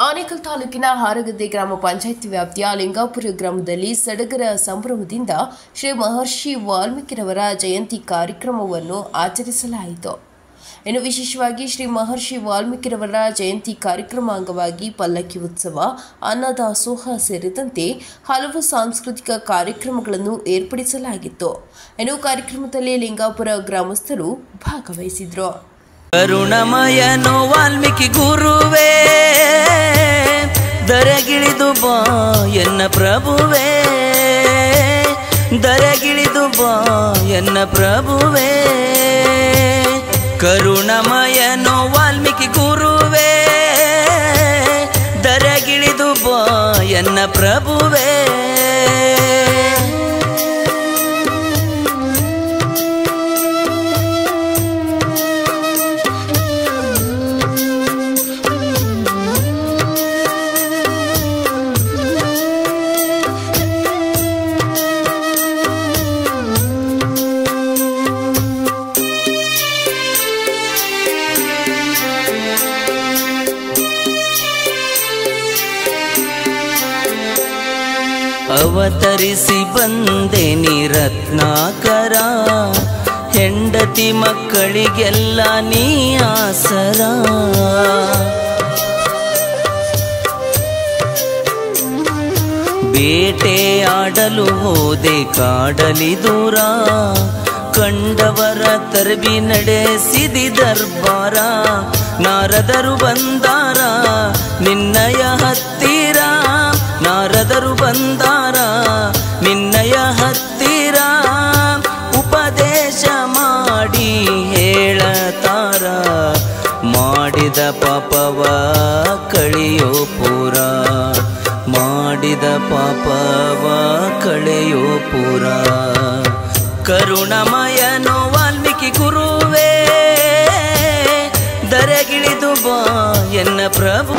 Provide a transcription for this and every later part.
ಆನೇಕಲ್ ತಾಲೂಕಿನ ಹಾರಗದ್ದೆ ಗ್ರಾಮ ಪಂಚಾಯಿತಿ ವ್ಯಾಪ್ತಿಯ ಲಿಂಗಾಪುರ ಗ್ರಾಮದಲ್ಲಿ ಸಡಗರ ಸಂಭ್ರಮದಿಂದ ಶ್ರೀ ಮಹರ್ಷಿ ವಾಲ್ಮೀಕಿರವರ ಜಯಂತಿ ಕಾರ್ಯಕ್ರಮವನ್ನು ಆಚರಿಸಲಾಯಿತು ಇನ್ನು ವಿಶೇಷವಾಗಿ ಶ್ರೀ ಮಹರ್ಷಿ ವಾಲ್ಮೀಕಿರವರ ಜಯಂತಿ ಕಾರ್ಯಕ್ರಮ ಅಂಗವಾಗಿ ಪಲ್ಲಕ್ಕಿ ಉತ್ಸವ ಅನ್ನದಾಸೋಹ ಸೇರಿದಂತೆ ಹಲವು ಸಾಂಸ್ಕೃತಿಕ ಕಾರ್ಯಕ್ರಮಗಳನ್ನು ಏರ್ಪಡಿಸಲಾಗಿತ್ತು ಇನ್ನು ಕಾರ್ಯಕ್ರಮದಲ್ಲಿ ಲಿಂಗಾಪುರ ಗ್ರಾಮಸ್ಥರು ಭಾಗವಹಿಸಿದ್ರು ಕರುಣಮಯನು ವಾಲ್ಮೀಕಿ ಗುರುವೇ ದರಗಿಳಿದು ಬಾ ಎನ್ನ ಪ್ರಭುವೇ ದರಗಿಳಿದು ಬಾ ಎನ್ನ ಪ್ರಭುವೇ ಕರುಣಮಯನು ವಾಲ್ಮೀಕಿ ಗುರುವೇ ದರಗಿಳಿದು ಬಾ ಎನ್ನ ಪ್ರಭುವೇ ಅವತರಿಸಿ ಬಂದೆ ನಿರತ್ನಾಕರ ಹೆಂಡತಿ ಮಕ್ಕಳಿಗೆಲ್ಲ ನೀ ಆಸರ ಬೇಟೆ ಆಡಲು ಹೋದೆ ಕಾಡಲಿ ದೂರ ಕಂಡವರ ತರಬಿ ನಡೆಸಿದಿ ದರ್ಬಾರ ನಾರದರು ಬಂದಾರ ನಿನ್ನಯ ಹತ್ತಿರ ನಾರದರು ಬಂದಾರ ನಿನ್ನಯ ಹತ್ತಿರ ಉಪದೇಶ ಮಾಡಿ ಹೇಳತಾರ ಮಾಡಿದ ಪಾಪವ ಕಳೆಯೋ ಪುರ ಮಾಡಿದ ಪಾಪವ ಕಳೆಯೋ ಪುರ ಕರುಣಮಯನು ವಾಲ್ಮೀಕಿ ಗುರುವೇ ದರಗಿಳಿದು ಬಾ ಎನ್ನ ಪ್ರಭು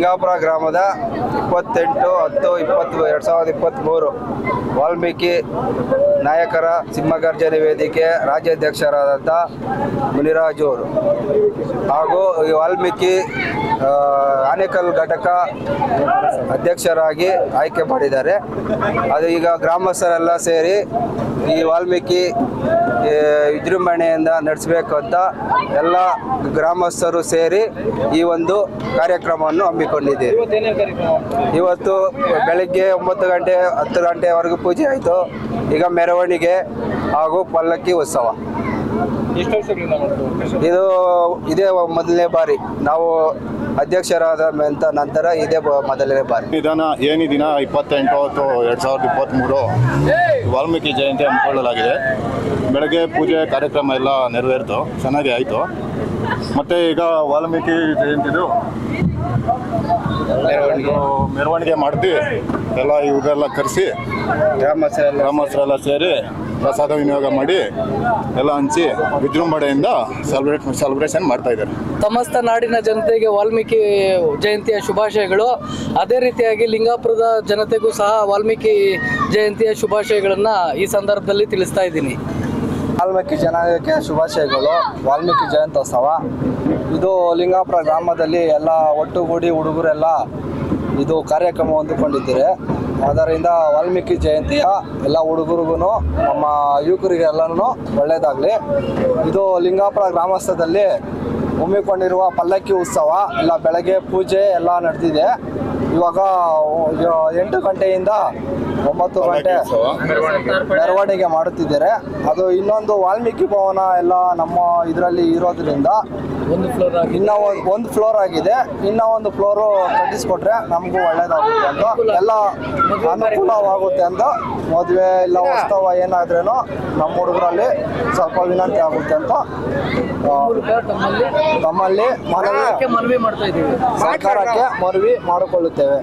ಲಿಂಗಾಪುರ ಗ್ರಾಮದ ಇಪ್ಪತ್ತೆಂಟು ಹತ್ತು ಇಪ್ಪತ್ತು ಎರಡು ಸಾವಿರದ ಇಪ್ಪತ್ತ್ಮೂರು ವಾಲ್ಮೀಕಿ ನಾಯಕರ ಸಿಂಹಗರ್ಜನೆ ವೇದಿಕೆ ರಾಜ್ಯಾಧ್ಯಕ್ಷರಾದಂಥ ಮುನಿರಾಜು ಅವರು ಹಾಗೂ ಈ ವಾಲ್ಮೀಕಿ ಆ, ಆನೇಕಲ್ ಘಟಕ ಅಧ್ಯಕ್ಷರಾಗಿ ಆಯ್ಕೆ ಮಾಡಿದ್ದಾರೆ ಅದು ಈಗ ಗ್ರಾಮಸ್ಥರೆಲ್ಲ ಸೇರಿ ಈ ವಾಲ್ಮೀಕಿ ಆ, ವಿಜೃಂಭಣೆಯಿಂದ ನಡೆಸಬೇಕು ಅಂತ ಎಲ್ಲ ಗ್ರಾಮಸ್ಥರು ಸೇರಿ ಈ ಒಂದು ಕಾರ್ಯಕ್ರಮವನ್ನು ಹಮ್ಮಿಕೊಂಡಿದ್ದೀರಿ ಇವತ್ತು ಬೆಳಗ್ಗೆ ಒಂಬತ್ತು ಗಂಟೆ ಹತ್ತು ಗಂಟೆವರೆಗೂ ಪೂಜೆ ಆಯಿತು ಈಗ ಮೆರವಣಿಗೆ ಹಾಗೂ ಪಲ್ಲಕ್ಕಿ ಉತ್ಸವ ಇದು ಇದೇ ಮೊದಲನೇ ಬಾರಿ ನಾವು ಅಧ್ಯಕ್ಷರಾದ ಮೆಂತ ನಂತರ ಇದೇ ಬ- ಮೊದಲನೇ ಬಾರಿ ನಿಧಾನ ಏನಿ ದಿನ ಇಪ್ಪತ್ತೆಂಟು ಹತ್ತು ಎರಡು ಸಾವಿರದ ಇಪ್ಪತ್ತ್ಮೂರು ವಾಲ್ಮೀಕಿ ಜಯಂತಿ ಹಮ್ಮಿಕೊಳ್ಳಲಾಗಿದೆ ಬೆಳಗ್ಗೆ ಪೂಜೆ ಕಾರ್ಯಕ್ರಮ ಎಲ್ಲ ನೆರವೇರಿತು ಚೆನ್ನಾಗಿ ಆಯಿತು ಮತ್ತು ಈಗ ವಾಲ್ಮೀಕಿ ಜಯಂತಿದು ಇದು ಮೆರವಣಿಗೆ ಮಾಡ್ತೀವಿ ಎಲ್ಲ ಇವರೆಲ್ಲ ಕರೆಸಿ ಗ್ರಾಮಸ್ಥರೆಲ್ಲ ಗ್ರಾಮಸ್ಥರೆಲ್ಲ ಸೇರಿ ಪ್ರಸಾದ ವಿನಿಯೋಗ ಮಾಡಿ ಎಲ್ಲ ಹಂಚಿ ವಿಜೃಂಭಣೆಯಿಂದ ಸೆಲೆಬ್ರೇಟ್ ಸೆಲೆಬ್ರೇಷನ್ ಮಾಡ್ತಾ ಇದ್ದಾರೆ ಸಮಸ್ತ ನಾಡಿನ ಜನತೆಗೆ ವಾಲ್ಮೀಕಿ ಜಯಂತಿಯ ಶುಭಾಶಯಗಳು ಅದೇ ರೀತಿಯಾಗಿ ಲಿಂಗಾಪುರದ ಜನತೆಗೂ ಸಹ ವಾಲ್ಮೀಕಿ ಜಯಂತಿಯ ಶುಭಾಶಯಗಳನ್ನು ಈ ಸಂದರ್ಭದಲ್ಲಿ ತಿಳಿಸ್ತಾ ಇದ್ದೀನಿ ವಾಲ್ಮೀಕಿ ಜನಾಂಗಕ್ಕೆ ಶುಭಾಶಯಗಳು ವಾಲ್ಮೀಕಿ ಜಯಂತ್ಯೋತ್ಸವ ಇದು ಲಿಂಗಾಪುರ ಗ್ರಾಮದಲ್ಲಿ ಎಲ್ಲ ಒಟ್ಟುಗೂಡಿ ಹುಡುಗರೆಲ್ಲ ಇದು ಕಾರ್ಯಕ್ರಮ ಹೊಂದಿಕೊಂಡಿದ್ದೀರಿ ಅದರಿಂದ ವಾಲ್ಮೀಕಿ ಜಯಂತಿಯ ಎಲ್ಲ ಹುಡುಗರಿಗೂ ನಮ್ಮ ಯುವಕರಿಗೆಲ್ಲನೂ ಒಳ್ಳೆಯದಾಗಲಿ ಇದು ಲಿಂಗಾಪುರ ಗ್ರಾಮಸ್ಥದಲ್ಲಿ ಹಮ್ಮಿಕೊಂಡಿರುವ ಪಲ್ಲಕ್ಕಿ ಉತ್ಸವ ಎಲ್ಲ ಬೆಳಗ್ಗೆ ಪೂಜೆ ಎಲ್ಲ ನಡೆದಿದೆ ಇವಾಗ ಇವ- ಎಂಟು ಗಂಟೆಯಿಂದ ಒಂಬತ್ತು ಗಂಟೆ ಮೆರವಣಿಗೆ ಮಾಡುತ್ತಿದ್ದಾರೆ ಅದು ಇನ್ನೊಂದು ವಾಲ್ಮೀಕಿ ಭವನ ಎಲ್ಲ ನಮ್ಮ ಇದರಲ್ಲಿ ಇರೋದ್ರಿಂದ ಒಂದು ಫ್ಲೋರ್ ಆಗಿ ಇನ್ನ ಒಂದು ಒಂದು ಫ್ಲೋರ್ ಆಗಿದೆ ಇನ್ನ ಒಂದು ಫ್ಲೋರು ಕಟ್ಟಿಸ್ಕೊಟ್ರೆ ನಮಗೂ ಒಳ್ಳೇದಾಗುತ್ತೆ ಅಂತ ಎಲ್ಲ ಅನುಕೂಲವಾಗುತ್ತೆ ಅಂತ ಮದುವೆ ಇಲ್ಲ ಉತ್ಸವ ಏನಾದ್ರೇನು ನಮ್ಮ ಹುಡುಗರಲ್ಲಿ ಸ್ವಲ್ಪ ವಿನಂತಿ ಆಗುತ್ತೆ ಅಂತ ಆ, ತಮ್ಮಲ್ಲಿ ನಮ್ಮಲ್ಲಿ ಮನವಿ ಮನವಿ ಮಾಡ್ತಾ ಇದ್ದೀವಿ ಸರ್ಕಾರಕ್ಕೆ ಮನವಿ ಮಾಡಿಕೊಳ್ಳುತ್ತೇವೆ